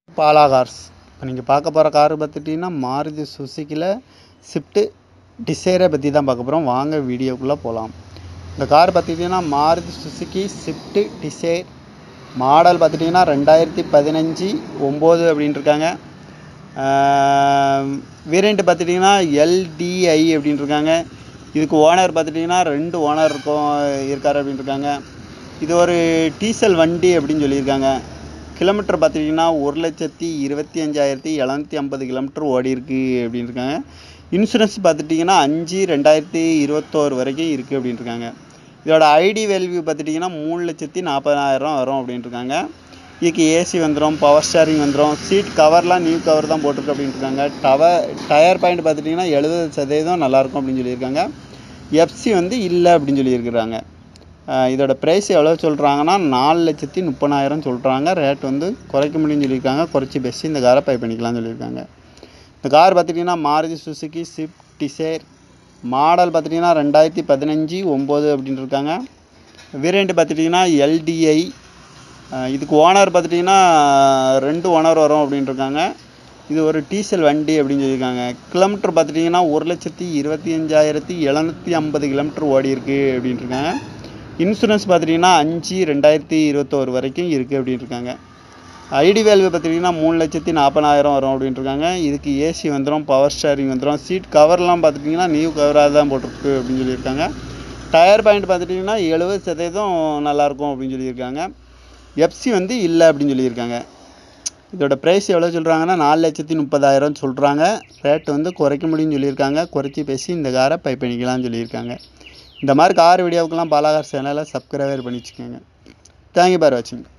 Bala cars இப்போ நீங்கள் பார்க்க போகிற கார் பார்த்துட்டிங்கன்னா மாருதி சுசுக்கியில் ஸ்விஃப்ட்டு டிசைரை பற்றி தான் பார்க்க போகிறோம் வாங்க வீடியோக்குள்ளே போகலாம் இந்த கார் பார்த்துட்டிங்கன்னா Maruti Suzuki Swift Dzire model பார்த்துட்டிங்கன்னா ரெண்டாயிரத்தி பதினஞ்சு ஒம்பது அப்படின்னு இருக்காங்க வேரியண்ட் பார்த்துட்டிங்கன்னா எல்டிஐ அப்படின்னு இருக்காங்க இதுக்கு ஓனர் பார்த்துட்டிங்கன்னா ரெண்டு ஓனர் இருக்கும் இருக்கார் அப்படின்னு இருக்காங்க இது ஒரு டீசல் வண்டி அப்படின்னு சொல்லியிருக்காங்க கிலோமீட்டர் பார்த்துட்டிங்கன்னா ஒரு லட்சத்தி இருபத்தி அஞ்சாயிரத்தி எழுநூத்தி ஐம்பது கிலோமீட்டர் ஓடி இருக்கு அப்படின்னு இருக்காங்க இன்சூரன்ஸ் பார்த்துட்டிங்கன்னா அஞ்சு ரெண்டாயிரத்தி இருபத்தோரு வரைக்கும் இருக்குது அப்படின்னு இருக்காங்க இதோட ஐடி வேல்யூ பார்த்துட்டிங்கன்னா மூணு லட்சத்தி நாற்பதாயிரம் வரும் அப்படின்னு இருக்காங்க இதுக்கு ஏசி வந்துடும் பவர் ஸ்டாரிங் வந்துடும் சீட் கவர்லாம் நியூ கவர் தான் போட்டிருக்கு அப்படின்னு இருக்காங்க டவர் டயர் பாயிண்ட் பார்த்துட்டிங்கன்னா எழுபது சதவீதம் நல்லாயிருக்கும் அப்படின்னு சொல்லியிருக்காங்க எஃப்சி வந்து இல்லை அப்படின்னு சொல்லியிருக்கிறாங்க இதோட ப்ரைஸ் எவ்வளோ சொல்கிறாங்கன்னா நாலு லட்சத்தி முப்பதாயிரம் சொல்கிறாங்க ரேட் வந்து குறைக்க முடியும்னு சொல்லியிருக்காங்க குறைச்சி பேசி இந்த காரை பை பண்ணிக்கலாம்னு சொல்லியிருக்காங்க இந்த கார் பார்த்துட்டிங்கன்னா Maruti Suzuki Swift Dzire model பார்த்துட்டிங்கன்னா ரெண்டாயிரத்தி பதினஞ்சு ஒம்பது அப்படின்னு இருக்காங்க வேரியண்ட் பார்த்துட்டிங்கன்னா எல்டிஐ இதுக்கு ஓனர் பார்த்துட்டிங்கன்னா ரெண்டு ஓனர் வரும் அப்படின்னு இருக்காங்க இது ஒரு டீசல் வண்டி அப்படின்னு சொல்லியிருக்காங்க கிலோமீட்டர் பார்த்துட்டிங்கன்னா ஒரு லட்சத்தி இருபத்தி அஞ்சாயிரத்தி எழுநூற்றி ஐம்பது கிலோமீட்டர் ஓடி இருக்குது அப்படின்னு இருக்காங்க இன்சூரன்ஸ் பார்த்துட்டிங்கன்னா அஞ்சு ரெண்டாயிரத்தி இருபத்தோரு வரைக்கும் இருக்குது அப்படின்னு இருக்காங்க ஐடி வேல்யூ பார்த்துட்டிங்கன்னா மூணு லட்சத்தி நாற்பதாயிரம் வரும் அப்படின்னு இருக்காங்க இதுக்கு ஏசி வந்துடும் பவர் ஸ்டாரிங் வந்துடும் சீட் கவர்லாம் பார்த்துட்டிங்கன்னா நியூ கவராக தான் போட்டிருக்கு அப்படின்னு சொல்லியிருக்காங்க டயர் பாயிண்ட் பார்த்துட்டிங்கன்னா எழுபது சதவீதம் நல்லாயிருக்கும் அப்படின்னு சொல்லியிருக்காங்க எஃப்சி வந்து இல்லை அப்படின்னு சொல்லியிருக்காங்க இதோட ப்ரைஸ் எவ்வளோ சொல்கிறாங்கன்னா நாலு லட்சத்தி முப்பதாயிரம் சொல்கிறாங்க ரேட் வந்து குறைக்க முடியும்னு சொல்லியிருக்காங்க குறைச்சி பேசி இந்த காரை பை பண்ணிக்கலாம்னு சொல்லியிருக்காங்க இந்த மாதிரி கார் வீடியோவுக்கெல்லாம் பாலாகார் சேனலை சப்ஸ்கிரைபர் பண்ணி வச்சுக்கோங்க தேங்க்யூ பார் வாட்சிங்